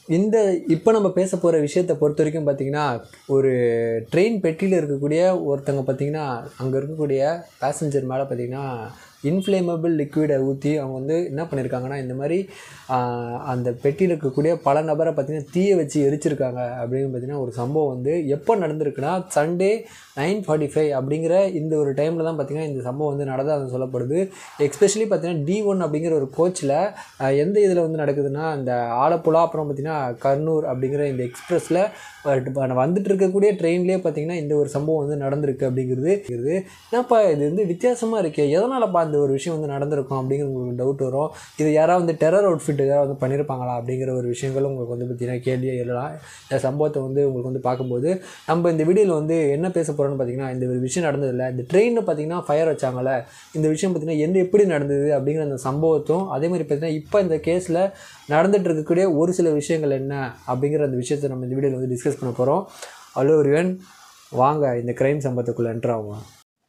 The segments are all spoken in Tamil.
இந்த இப்போ நம்ம பேச போகிற விஷயத்தை பொறுத்த வரைக்கும் பார்த்தீங்கன்னா ஒரு ட்ரெயின் பெட்டியில் இருக்கக்கூடிய ஒருத்தங்க பார்த்தீங்கன்னா அங்கே இருக்கக்கூடிய பேசஞ்சர் மேலே பார்த்தீங்கன்னா இன்ஃப்ளேமபிள் லிக்விடை ஊற்றி அவங்க வந்து என்ன பண்ணியிருக்காங்கன்னா இந்த மாதிரி ஆஹ், அந்த பெட்டியில் இருக்கக்கூடிய பல நபரை பார்த்தீங்கன்னா தீயை வச்சு எரிச்சிருக்காங்க அப்படின்னு பார்த்தீங்கன்னா ஒரு சம்பவம் வந்து எப்போ நடந்திருக்குன்னா சண்டே நைன் ஃபார்ட்டி ஃபைவ் அப்படிங்கிற இந்த ஒரு டைமில் தான் பார்த்தீங்கன்னா இந்த சம்பவம் வந்து நடந்ததாக சொல்லப்படுது எக்ஸ்பெஷலி பார்த்தீங்கன்னா டி ஒன் அப்படிங்கிற ஒரு கோச்சில் எந்த இதில் வந்து நடக்குதுன்னா இந்த ஆலப்புழா அப்புறம் பார்த்தீங்கன்னா கர்னூர் அப்படிங்கிற இந்த எக்ஸ்பிரஸில் வந்துட்டு இருக்கக்கூடிய ட்ரெயின்லேயே பார்த்தீங்கன்னா இந்த ஒரு சம்பவம் வந்து நடந்திருக்கு அப்படிங்கிறது இருக்குது என்னப்பா இது வந்து வித்தியாசமாக இருக்கே எதனாலப்பா இந்த ஒரு விஷயம் வந்து நடந்திருக்கும் அப்படிங்கிற உங்களுக்கு டவுட் வரும் இது யாராவது வந்து டெரர் அவுட்ஃபிட் யாராவது வந்து பண்ணியிருப்பாங்களா அப்படிங்கிற ஒரு விஷயங்கள் உங்களுக்கு வந்து பார்த்தீங்கன்னா கேள்வியே எழலாம் இந்த சம்பவத்தை வந்து உங்களுக்கு வந்து பார்க்கும்போது நம்ம இந்த வீடியோவில் வந்து என்ன பேச போகிறோம்னு பார்த்தீங்கன்னா இந்த ஒரு விஷயம் நடந்ததில்ல இந்த ட்ரெயினில் பார்த்தீங்கன்னா ஃபயர் வச்சாங்கல்ல இந்த விஷயம் பார்த்தீங்கன்னா எந்த எப்படி நடந்தது அப்படிங்கிற அந்த சம்பவத்தும் அதே மாதிரி பார்த்தீங்கன்னா இப்போ இந்த கேஸில் நடந்துட்டு இருக்கக்கூடிய ஒரு சில விஷயங்கள் என்ன அப்படிங்கிற அந்த விஷயத்தை நம்ம இந்த வீடியோவில் வந்து டிஸ்கஸ் பண்ண போகிறோம் ஹலோ ரிவன் வாங்க இந்த க்ரைம் சம்பவத்துக்குள்ளே என்ட்ரு ஆகும்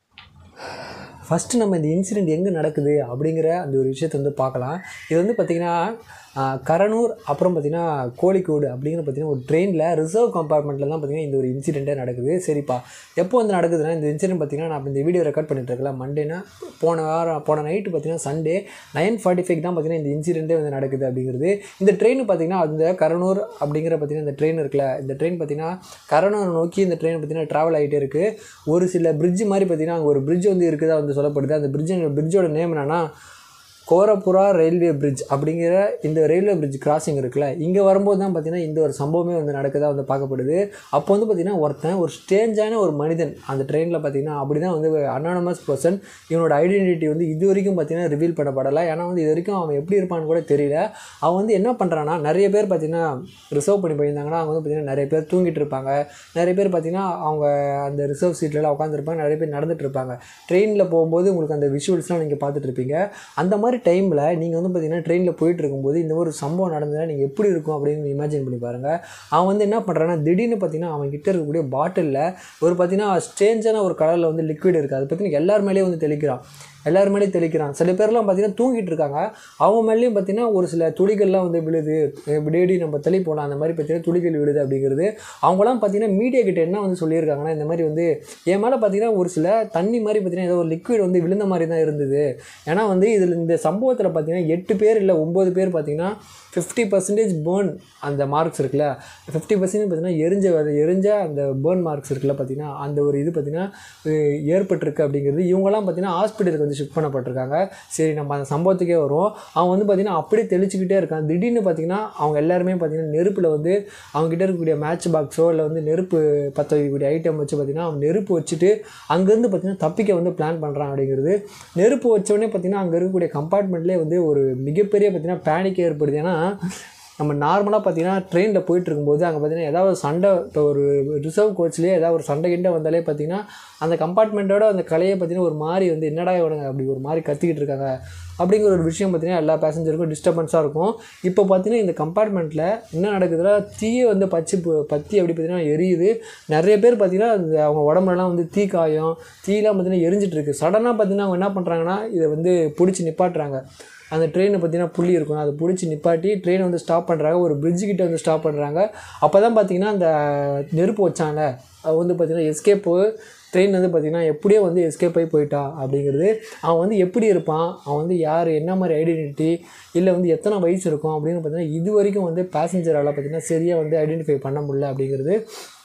ஃபஸ்ட்டு நம்ம இந்த இன்சிடெண்ட் எங்கே நடக்குது அப்படிங்கிற அந்த ஒரு விஷயத்தை வந்து பார்க்கலாம் இது வந்து பார்த்திங்கன்னா ஆஹ், கரனூர் அப்புறம் பார்த்திங்கன்னா கோழிக்கோடு அப்படிங்கிற பார்த்திங்கன்னா ஒரு ட்ரெயினில் ரிசர்வ் கம்பார்ட்மெண்ட்டில் தான் பார்த்திங்கன்னா இந்த ஒரு இன்சிடெண்ட்டே நடக்குது சரிப்பா எப்போ வந்து நடக்குதுன்னா இந்த இன்சிடென்ட் பார்த்திங்கன்னா நான் இப்ப இந்த வீடியோ ரெக்கார்ட் பண்ணிட்டு இருக்கல மண்டேனா போன வாரம் போன நைட்டு பார்த்திங்கன்னா சண்டே நைன் ஃபார்ட்டி ஃபைவ் தான் பார்த்திங்கன்னா இந்த இன்சிடெண்ட்டே வந்து நடக்குது அப்படிங்கிறது இந்த ட்ரெயின் பார்த்திங்கன்னா அந்த கரனூர் அப்படிங்கிற பார்த்திங்கன்னா இந்த ட்ரெயின் இருக்குல்ல இந்த ட்ரெயின் பார்த்திங்கன்னா கரனூர் நோக்கி இந்த ட்ரெயின் பார்த்திங்கன்னா ட்ராவல் ஆகிட்டே இருக்குது ஒரு சில பிரிட்ஜ் மாதிரி பார்த்திங்கன்னா அங்கே ஒரு பிரிட்ஜ் வந்து இருக்குதா வந்து சொல்லப்படுது அந்த பிரிட்ஜ் பிரிட்ஜோட நேம் என்னன்னா கோரப்புரா ரயில்வே பிரிட்ஜ் அப்படிங்கிற இந்த ரயில்வே பிரிட்ஜ் கிராசிங் இருக்குல்ல இங்கே வரும்போது தான் பார்த்தீங்கன்னா இந்த ஒரு சம்பவமே வந்து நடக்குதா வந்து பார்க்கப்படுது அப்போ வந்து பார்த்தீங்கன்னா ஒருத்தன் ஒரு ஸ்டேஞ்சான ஒரு மனிதன் அந்த ட்ரெயினில் பார்த்தீங்கன்னா அப்படி தான் வந்து அனானமஸ் பர்சன் இவனோட ஐடென்டிட்டி வந்து இது வரைக்கும் பார்த்தீங்கன்னா ரிவீல் பண்ணப்படலை ஏன்னா வந்து இது வரைக்கும் அவன் எப்படி இருப்பான்னு கூட தெரியல அவன் வந்து என்ன பண்ணுறான்னா நிறைய பேர் பார்த்தீங்கன்னா ரிசர்வ் பண்ணி போயிருந்தாங்கன்னா அவங்க வந்து பார்த்தீங்கன்னா நிறைய பேர் தூங்கிட்டு இருப்பாங்க நிறைய பேர் பார்த்தீங்கன்னா அவங்க அந்த ரிசர்வ் சீட்லலாம் உட்காந்துருப்பாங்க நிறைய பேர் நடந்துட்டு இருப்பாங்க ட்ரெயினில் போகும்போது உங்களுக்கு அந்த விஷுவல்ஸ்லாம் நீங்கள் பார்த்துட்டு இருப்பீங்க அந்த மாதிரி டைமில் நீங்கள் வந்து பார்த்தீங்கன்னா ட்ரெயினில் போயிட்டு இருக்கும்போது இந்த ஒரு சம்பவம் நடந்ததுன்னா நீங்கள் எப்படி இருக்கும் அப்படின்னு இமேஜின் பண்ணி பாருங்கள் அவன் வந்து என்ன பண்ணுறான்னா திடீர்னு பார்த்தீங்கன்னா அவன் கிட்ட இருக்கக்கூடிய பாட்டிலில் ஒரு பார்த்தீங்கன்னா ஸ்ட்ரேஞ்சான ஒரு கலரில் வந்து லிக்விட் இருக்குது அது பார்த்தீங்கன்னா எல்லார் மேலேயும் வந்து தெளிக்கிறான் எல்லார் மேலேயும் தெளிக்கிறான் சில பேர்லாம் பார்த்தீங்கன்னா தூங்கிட்டு இருக்காங்க அவங்க மேலேயும் பார்த்தீங்கன்னா ஒரு சில துளிகள்லாம் வந்து விழுது டேடி நம்ம தள்ளி போகலாம் அந்த மாதிரி பார்த்தீங்கன்னா துளிகள் விழுது அப்படிங்கிறது அவங்களாம் பார்த்தீங்கன்னா மீடியா கிட்ட என்ன வந்து சொல்லியிருக்காங்கன்னா இந்த மாதிரி வந்து என் மேலே பார்த்தீங்கன்னா ஒரு சில தண்ணி மாதிரி பார்த்தீங்கன்னா ஏதோ ஒரு லிக்விட் வந்து விழுந்த மாதிரி தான் இருந்தது ஏன்னா வந்து இதில் இந்த சம்பவத்தில் பார்த்தீங்கன்னா எட்டு பேர் இல்லை ஒம்பது பேர் பார்த்தீங்கன்னா ஃபிஃப்டி பர்சன்டேஜ் பேர்ன் அந்த மார்க்ஸ் இருக்குல்ல ஃபிஃப்டி பர்சன்டேஜ் பார்த்தீங்கன்னா எரிஞ்ச அது எரிஞ்ச அந்த பேர்ன் மார்க்ஸ் இருக்குல்ல பார்த்தீங்கன்னா அந்த ஒரு இது பார்த்தீங்கன்னா அஹ் ஏற்பட்டிருக்கு அப்படிங்கிறது இவங்கெல்லாம் பார்த்தீங்கன்னா ஹாஸ்பிட்டலுக்கு வந்து ஷிஃப்ட் பண்ணப்பட்டிருக்காங்க சரி நம்ம அந்த சம்பவத்துக்கே வருவோம் அவன் வந்து பார்த்தீங்கன்னா அப்படியே தெளிச்சுக்கிட்டே இருக்கான் திடீர்னு பார்த்தீங்கன்னா அவங்க எல்லாருமே பார்த்தீங்கன்னா நெருப்பில் வந்து அவங்க கிட்ட இருக்கக்கூடிய மேட்ச் பாக்ஸோ இல்லை வந்து நெருப்பு பற்ற வைக்கக்கூடிய ஐட்டம் வச்சு பார்த்தீங்கன்னா அவன் நெருப்பு வச்சுட்டு அங்கேருந்து பார்த்தீங்கன்னா தப்பிக்க வந்து பிளான் பண்ணுறான் அப்படிங்கிறது நெருப்பு வச்சோடனே பார்த்தீங்கன்னா அங்கே இருக்கக்கூடிய கம்பார்ட்மெண்ட்லேயே வந்து ஒரு மிகப்பெரிய பார்த்தீங்கன்னா பேனிக் ஏற்படுது ஏன்னா நம்ம நார்மலாக பார்த்தீங்கன்னா ட்ரெயினில் போயிட்டு இருக்கும்போது அங்கே பார்த்தீங்கன்னா ஏதாவது சண்டை இப்போ ஒரு ரிசர்வ் கோச்லேயே ஏதாவது ஒரு சண்டை கிண்டை வந்தாலே பார்த்தீங்கன்னா அந்த கம்பார்ட்மெண்ட்டோட அந்த கலையை பார்த்தீங்கன்னா ஒரு மாதிரி வந்து என்னடா இவனுங்க அப்படி ஒரு மாதிரி கத்திக்கிட்டு இருக்காங்க அப்படிங்கிற ஒரு விஷயம் பார்த்தீங்கன்னா எல்லா பேசஞ்சருக்கும் டிஸ்டர்பன்ஸாக இருக்கும் இப்போ பார்த்தீங்கன்னா இந்த கம்பார்ட்மெண்ட்டில் என்ன நடக்குதுன்னா தீயை வந்து பச்சு பு- பற்றி அப்படி பார்த்தீங்கன்னா எரியுது நிறைய பேர் பார்த்தீங்கன்னா அந்த அவங்க உடம்புலலாம் வந்து தீ காயம் தீலாம் பார்த்தீங்கன்னா எரிஞ்சிட்டு இருக்கு சடனாக பார்த்தீங்கன்னா அவங்க என்ன பண்ணுறாங்கன்னா இதை வந்து பிடிச்சி நிப்பாட்டுறாங்க அந்த ட்ரெயினை பார்த்தீங்கன்னா புள்ளி இருக்கும் அதை பிடிச்சி நிப்பாட்டி ட்ரெயினை வந்து ஸ்டாப் பண்ணுறாங்க ஒரு bridge கிட்ட வந்து ஸ்டாப் பண்ணுறாங்க அப்போ தான் பார்த்தீங்கன்னா அந்த நெருப்பு வச்சாங்க அது வந்து பார்த்தீங்கன்னா எஸ்கேப்பு ட்ரெயின் வந்து பார்த்தீங்கன்னா எப்படியோ வந்து எஸ்கேப் ஆகி போயிட்டான் அப்படிங்கிறது அவன் வந்து எப்படி இருப்பான் அவன் வந்து யார் என்ன மாதிரி ஐடென்டிட்டி இல்லை வந்து எத்தனை வயசு இருக்கும் அப்படின்னு பார்த்தீங்கன்னா இது வரைக்கும் வந்து பேசஞ்சரால் பார்த்தீங்கன்னா சரியாக வந்து ஐடென்டிஃபை பண்ண முடியல அப்படிங்கிறது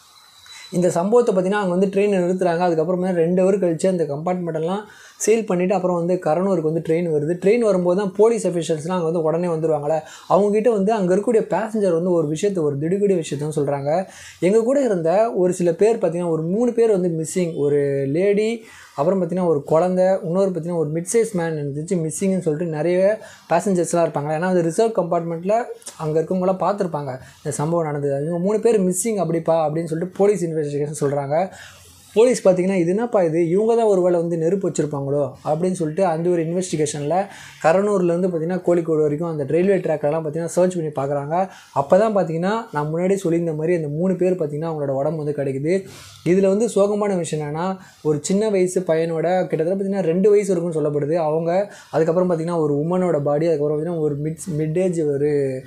இந்த சம்பவத்தை பார்த்தீங்கன்னா அவங்க வந்து ட்ரெயின் நிறுத்துறாங்க அதுக்கப்புறமே ரெண்டு ஹவர் கழிச்சு அந்த கம்பார்ட்மெண்ட்டெல்லாம் சீல் பண்ணிவிட்டு அப்புறம் வந்து கரனூருக்கு வந்து ட்ரெயின் வருது ட்ரெயின் வரும்போது தான் போலீஸ் அஃபிஷியல்ஸ்லாம் அங்கே வந்து உடனே வந்துருவாங்களே அவங்ககிட்ட வந்து அங்கே இருக்கக்கூடிய பேசஞ்சர் வந்து ஒரு விஷயத்தை ஒரு திடுக்கிடி விஷயத்தான் சொல்கிறாங்க எங்கள் கூட இருந்த ஒரு சில பேர் பார்த்தீங்கன்னா ஒரு மூணு பேர் வந்து மிஸ்ஸிங் ஒரு லேடி அப்புறம் பார்த்தீங்கன்னா ஒரு குழந்தை இன்னொரு பார்த்தீங்கன்னா ஒரு மிட் சைஸ் மேன் இருந்துச்சு மிஸ்ஸிங்னு சொல்லிட்டு நிறைய பேசஞ்சர்ஸ்லாம் இருப்பாங்க ஏன்னா அந்த ரிசர்வ் கம்பார்ட்மெண்ட்டில் அங்கே இருக்கவங்களாம் பார்த்துருப்பாங்க இந்த சம்பவம் நடந்தது இவங்க மூணு பேர் மிஸ்ஸிங் அப்படிப்பா அப்படின்னு சொல்லிட்டு போலீஸ் இன்வெஸ்டிகேஷன் சொல்கிறாங்க போலீஸ் பார்த்தீங்கன்னா இது என்னப்பா இது இவங்க தான் ஒரு வேளை வந்து நெருப்பு வச்சுருப்பாங்களோ அப்படின்னு சொல்லிட்டு அந்த ஒரு இன்வெஸ்டிகேஷனில் கரனூர்லேருந்து பார்த்தீங்கன்னா கோழிக்கோடு வரைக்கும் அந்த ரயில்வே ட்ராக்கெல்லாம் பார்த்தீங்கன்னா சர்ச் பண்ணி பார்க்குறாங்க அப்போ தான் பார்த்தீங்கன்னா நான் முன்னாடி சொல்லியிருந்த மாதிரி அந்த மூணு பேர் பார்த்தீங்கன்னா அவங்களோட உடம்பு வந்து கிடைக்குது இதில் வந்து சோகமான விஷயம் என்னென்னா ஒரு சின்ன வயசு பையனோட கிட்டத்தட்ட பார்த்தீங்கன்னா ரெண்டு வயசு இருக்குன்னு சொல்லப்படுது அவங்க அதுக்கப்புறம் பார்த்தீங்கன்னா ஒரு உமனோட பாடி அதுக்கப்புறம் பார்த்தீங்கன்னா ஒரு மிட் மிட் ஏஜ் ஒரு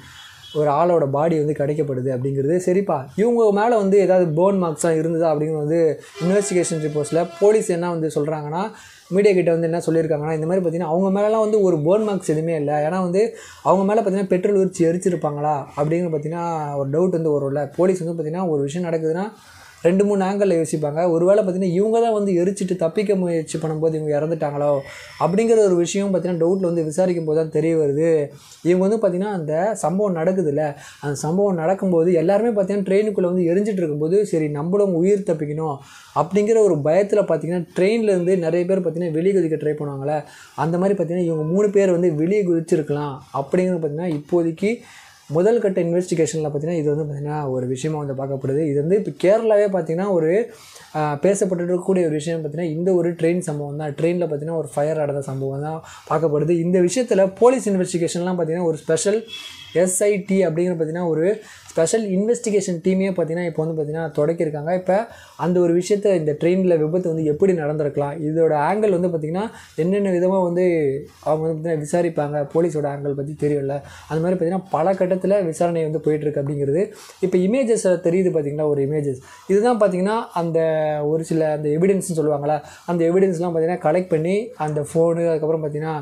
ஒரு ஆளோட பாடி வந்து கிடைக்கப்படுது அப்படிங்கிறது சரிப்பா இவங்க மேலே வந்து ஏதாவது போன் மார்க்ஸ்லாம் இருந்ததா அப்படிங்கிறது வந்து இன்வெஸ்டிகேஷன் ரிப்போர்ட்ஸில் போலீஸ் என்ன வந்து சொல்கிறாங்கன்னா மீடியா கிட்ட வந்து என்ன சொல்லியிருக்காங்கன்னா இந்த மாதிரி பார்த்தீங்கன்னா அவங்க மேலெலாம் வந்து ஒரு போன் மார்க்ஸ் எதுவுமே இல்லை ஏன்னா வந்து அவங்க மேலே பார்த்தீங்கன்னா பெட்ரோல் உரிச்சு எரிச்சிருப்பாங்களா அப்படிங்கிற பார்த்தீங்கன்னா ஒரு டவுட் வந்து வரும்ல போலீஸ் வந்து பார்த்தீங்கன்னா ஒரு விஷயம் நடக்குதுன்னா ரெண்டு மூணு ஆங்கிளில் யோசிப்பாங்க ஒருவேளை பார்த்தீங்கன்னா இவங்க தான் வந்து எரிச்சிட்டு தப்பிக்க முயற்சி பண்ணும்போது இவங்க இறந்துட்டாங்களோ அப்படிங்கிற ஒரு விஷயம் பார்த்தீங்கன்னா டவுட்டில் வந்து விசாரிக்கும் போது தான் தெரிய வருது இவங்க வந்து பார்த்தீங்கன்னா அந்த சம்பவம் நடக்குதுல்ல அந்த சம்பவம் நடக்கும்போது எல்லாருமே பார்த்தீங்கன்னா ட்ரெயினுக்குள்ளே வந்து எரிஞ்சிட்டு இருக்கும்போது சரி நம்மளும் உயிர் தப்பிக்கணும் அப்படிங்கிற ஒரு பயத்தில் பார்த்தீங்கன்னா ட்ரெயின்லேருந்து நிறைய பேர் பார்த்தீங்கன்னா வெளியே குதிக்க ட்ரை பண்ணுவாங்களே அந்த மாதிரி பார்த்தீங்கன்னா இவங்க மூணு பேர் வந்து வெளியே குதிச்சிருக்கலாம் அப்படிங்கிறது பார்த்தீங்கன்னா இப்போதைக்கு முதல் கட்ட இன்வெஸ்டிகேஷனில் பார்த்தீங்கன்னா இது வந்து பார்த்திங்கன்னா ஒரு விஷயமா வந்து பார்க்கப்படுது இது வந்து இப்போ கேரளாவே பார்த்திங்கன்னா ஒரு ஆஹ், பேசப்பட்டு இருக்கக்கூடிய ஒரு விஷயம் பார்த்திங்கன்னா இந்த ஒரு ட்ரெயின் சம்பவம் தான் ட்ரெயினில் பார்த்திங்கன்னா ஒரு ஃபயர் நடந்த சம்பவம் தான் பார்க்கப்படுது இந்த விஷயத்தில் போலீஸ் இன்வெஸ்டிகேஷன்லாம் பார்த்திங்கன்னா ஒரு ஸ்பெஷல் எஸ்ஐடி அப்படிங்கிற பார்த்திங்கன்னா ஒரு ஸ்பெஷல் இன்வெஸ்டிகேஷன் டீமே பார்த்திங்கன்னா இப்போ வந்து பார்த்திங்கன்னா தொடக்கியிருக்காங்க இப்போ அந்த ஒரு விஷயத்தை இந்த ட்ரெயினில் விபத்து வந்து எப்படி நடந்திருக்கலாம் இதோட ஆங்கிள் வந்து பார்த்திங்கன்னா என்னென்ன விதமாக வந்து அவங்க வந்து பார்த்திங்கன்னா விசாரிப்பாங்க போலீஸோட ஆங்கிள் பற்றி தெரியும்ல அந்த மாதிரி பார்த்திங்கன்னா பல கட்டத்தில் விசாரணை வந்து போயிட்டுருக்கு அப்படிங்கிறது இப்போ இமேஜஸ் தெரியுது பார்த்திங்களா ஒரு இமேஜஸ் இதுதான் பார்த்திங்கன்னா அந்த ஒரு சில அந்த எவிடன்ஸ்னு சொல்லுவாங்களா அந்த எவிடன்ஸ்லாம் பார்த்திங்கன்னா கலெக்ட் பண்ணி அந்த ஃபோனு அதுக்கப்புறம் பார்த்திங்கன்னா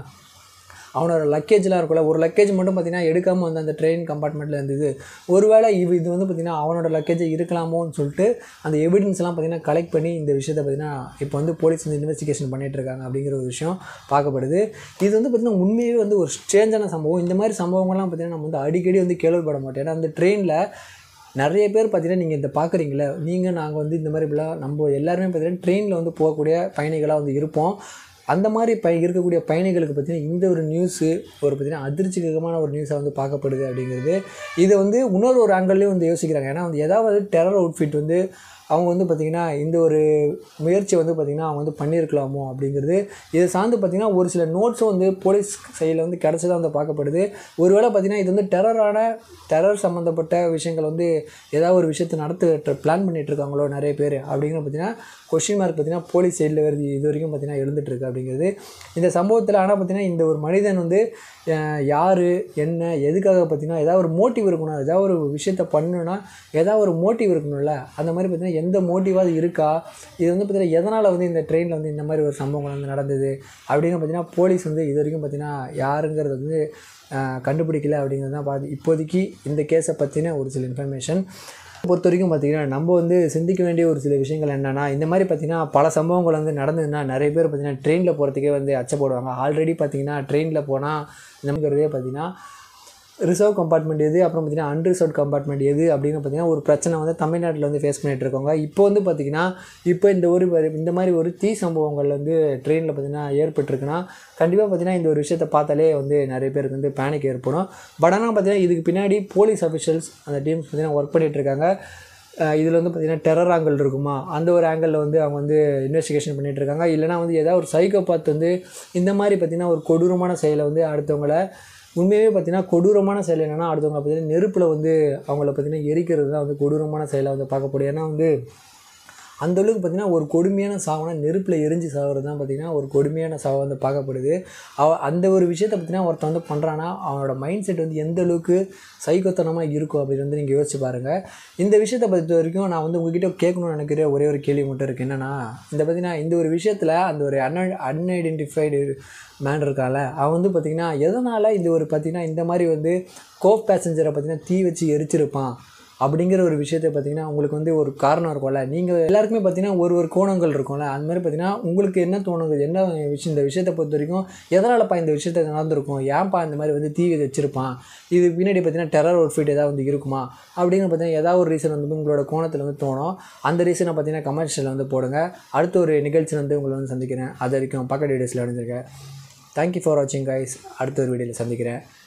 அவனோட லக்கேஜ்லாம் இருக்கும்ல ஒரு லக்கேஜ் மட்டும் பார்த்தீங்கன்னா எடுக்காமல் வந்து அந்த ட்ரெயின் கம்பார்ட்மெண்ட்டில் இருந்தது ஒருவேளை இது இது வந்து பார்த்திங்கன்னா அவனோட லக்கேஜை இருக்கலாமோன்னு சொல்லிட்டு அந்த எவிடன்ஸ்லாம் பார்த்திங்கன்னா கலெக்ட் பண்ணி இந்த விஷயத்தை பார்த்திங்கன்னா இப்போ வந்து போலீஸ் வந்து இன்வெஸ்டிகேஷன் பண்ணிட்டு இருக்காங்க அப்படிங்கிற ஒரு விஷயம் பார்க்கப்படுது இது வந்து பார்த்திங்கன்னா உண்மையாகவே வந்து ஒரு ஸ்ட்ரேஞ்சான சம்பவம் இந்த மாதிரி சம்பவங்கள்லாம் பார்த்திங்கன்னா நம்ம வந்து அடிக்கடி வந்து கேள்விப்பட மாட்டோம் ஏன்னா அந்த ட்ரெயினில் நிறைய பேர் பார்த்தீங்கன்னா நீங்கள் இந்த பார்க்குறீங்களே நீங்கள் நாங்கள் வந்து இந்த மாதிரி இப்படிலாம் நம்ம எல்லாருமே பார்த்தீங்கன்னா ட்ரெயினில் வந்து போகக்கூடிய பயணிகளாக வந்து இருப்போம் அந்த மாதிரி ப இருக்கக்கூடிய பயணிகளுக்கு பார்த்தீங்கன்னா இந்த ஒரு நியூஸு ஒரு பார்த்தீங்கன்னா அதிர்ச்சிகரமான ஒரு நியூஸாக வந்து பார்க்கப்படுது அப்படிங்கிறது இதை வந்து இன்னொரு ஒரு ஆங்கிள்லேயும் வந்து யோசிக்கிறாங்க ஏன்னா வந்து ஏதாவது டெரர் அவுட்ஃபிட் வந்து அவங்க வந்து பார்த்திங்கன்னா இந்த ஒரு முயற்சி வந்து பார்த்திங்கன்னா அவங்க வந்து பண்ணியிருக்கலாமோ அப்படிங்கிறது இதை சார்ந்து பார்த்திங்கன்னா ஒரு சில நோட்ஸும் வந்து போலீஸ் சைடில் வந்து கிடச்சதாக வந்து பார்க்கப்படுது ஒருவேளை பார்த்திங்கன்னா இது வந்து டெரரான டெரர் சம்மந்தப்பட்ட விஷயங்கள் வந்து ஏதாவது ஒரு விஷயத்தை நடத்த பிளான் பண்ணிட்டு இருக்காங்களோ நிறைய பேர் அப்படிங்கிற பார்த்திங்கன்னா கொஷின் மார்க் பார்த்திங்கன்னா போலீஸ் சைடில் வருது இது வரைக்கும் பார்த்திங்கன்னா எழுந்துட்டு இருக்கு அப்படிங்கிறது இந்த சம்பவத்தில் ஆனால் பார்த்திங்கன்னா இந்த ஒரு மனிதன் வந்து யார் என்ன எதுக்காக பார்த்திங்கன்னா ஏதாவது ஒரு மோட்டிவ் இருக்கணும் ஏதாவது ஒரு விஷயத்த பண்ணணும்னா ஏதாவது ஒரு மோட்டிவ் இருக்கணும்ல அந்த மாதிரி பார்த்திங்கன்னா எந்த மோட்டிவாவது இருக்கா இது வந்து பார்த்திங்கன்னா எதனால் வந்து இந்த ட்ரெயினில் வந்து இந்த மாதிரி ஒரு சம்பவங்கள் வந்து நடந்தது அப்படின்னு பார்த்திங்கன்னா போலீஸ் வந்து இது வரைக்கும் பார்த்திங்கன்னா யாருங்கிறது வந்து ஆஹ், கண்டுபிடிக்கல அப்படிங்கிறது தான் பார்த்து இப்போதைக்கு இந்த கேஸை பற்றின ஒரு சில இன்ஃபர்மேஷன் பொறுத்த வரைக்கும் பார்த்திங்கன்னா நம்ம வந்து சிந்திக்க வேண்டிய ஒரு சில விஷயங்கள் என்னென்னா இந்த மாதிரி பார்த்திங்கன்னா பல சம்பவங்கள் வந்து நடந்ததுன்னா நிறைய பேர் பார்த்திங்கன்னா ட்ரெயினில் போகிறதுக்கே வந்து அச்சப்படுவாங்க ஆல்ரெடி பார்த்திங்கன்னா ட்ரெயினில் போனால் நமக்கிறதே பார்த்திங்கன்னா ரிசர்வ் கம்பார்ட்மெண்ட் எது அப்புறம் பார்த்திங்கன்னா அன்ரிசர்வ் கம்பார்ட்மெண்ட் எது அப்படின்னு பார்த்திங்கன்னா ஒரு பிரச்சனை வந்து தமிழ்நாட்டில் வந்து ஃபேஸ் பண்ணிட்டு இருக்காங்க இப்போ வந்து பார்த்திங்கன்னா இப்போ இந்த ஒரு இந்த மாதிரி ஒரு தீ சம்பவங்கள் வந்து ட்ரெயினில் பார்த்திங்கன்னா ஏற்பட்டிருக்குன்னா கண்டிப்பாக பார்த்திங்கன்னா இந்த ஒரு விஷயத்தை பார்த்தாலே வந்து நிறைய பேருக்கு வந்து பேனிக் ஏற்படும் பட் ஆனால் பார்த்திங்கன்னா இதுக்கு பின்னாடி போலீஸ் அஃபிஷியல்ஸ் அந்த டீம்ஸ் பார்த்திங்கன்னா ஒர்க் பண்ணிட்டு இருக்காங்க இதில் வந்து பார்த்திங்கன்னா டெரர் ஆங்கிள் இருக்குமா அந்த ஒரு ஆங்கிளில் வந்து அவங்க வந்து இன்வெஸ்டிகேஷன் பண்ணிட்டு இருக்காங்க இல்லைனா வந்து ஏதாவது ஒரு சைக்கோபாத் வந்து இந்த மாதிரி பார்த்திங்கன்னா ஒரு கொடூரமான செயலை வந்து அடுத்தவங்கள உண்மையாகவே பார்த்தீங்கன்னா கொடூரமான செயல் என்னென்னா அடுத்தவங்க பார்த்தீங்கன்னா நெருப்பில் வந்து அவங்கள பார்த்தீங்கன்னா எரிக்கிறது தான் வந்து கொடூரமான செயலை வந்து பார்க்கப்படும் ஏன்னா வந்து அந்த அளவுக்கு பார்த்தீங்கன்னா ஒரு கொடுமையான சாவுனா நெருப்பில் எரிஞ்சு சாகிறது தான் பார்த்தீங்கன்னா ஒரு கொடுமையான சாவை வந்து பார்க்கப்படுது அவ அந்த ஒரு விஷயத்தை பார்த்தீங்கன்னா ஒருத்தன் வந்து பண்ணுறான்னா அவனோட மைண்ட் செட் வந்து எந்த அளவுக்கு சைக்கோத்தனமாக இருக்கும் அப்படின்னு வந்து நீங்கள் யோசிச்சு பாருங்கள் இந்த விஷயத்தை பொறுத்த வரைக்கும் நான் வந்து உங்ககிட்ட கேட்கணும்னு நினைக்கிற ஒரே ஒரு கேள்வி மட்டும் இருக்குது என்னென்னா இந்த பார்த்தீங்கன்னா இந்த ஒரு விஷயத்தில் அந்த ஒரு அன் அன்ஐடென்டிஃபைடு மேன் இருக்கால அவன் வந்து பார்த்திங்கன்னா எதனால் இந்த ஒரு பார்த்திங்கன்னா இந்த மாதிரி வந்து கோப் பேசஞ்சரை பார்த்திங்கன்னா தீ வச்சு எரிச்சிருப்பான் அப்படிங்கிற ஒரு விஷயத்தை பார்த்தீங்கன்னா உங்களுக்கு வந்து ஒரு காரணம் இருக்கும்ல நீங்கள் எல்லாருக்குமே பார்த்தீங்கன்னா ஒரு ஒரு கோணங்கள் இருக்கும்ல அந்த மாதிரி பார்த்தீங்கன்னா உங்களுக்கு என்ன தோணுது என்ன விஷயம் இந்த விஷயத்தை பொறுத்த வரைக்கும் எதனாலப்பா இந்த விஷயத்தை நடந்திருக்கும் ஏன்ப்பா இந்த மாதிரி வந்து தீ வச்சிருப்பான் இது பின்னாடி பார்த்தீங்கன்னா டெரர் அவுட்ஃபிட் ஏதாவது வந்து இருக்குமா அப்படிங்கிற பார்த்தீங்கன்னா ஏதாவது ஒரு ரீசன் வந்து உங்களோட கோணத்தில் வந்து தோணும் அந்த ரீசனை பார்த்தீங்கன்னா கமர்ஷியலில் வந்து போடுங்க அடுத்த ஒரு நிகழ்ச்சி வந்து உங்களை வந்து சந்திக்கிறேன் அது வரைக்கும் பக்கத்து வீடியோஸில் அடைஞ்சிருக்கேன் தேங்க்யூ ஃபார் வாட்சிங் கைஸ் அடுத்த ஒரு வீடியோவில் சந்திக்கிறேன்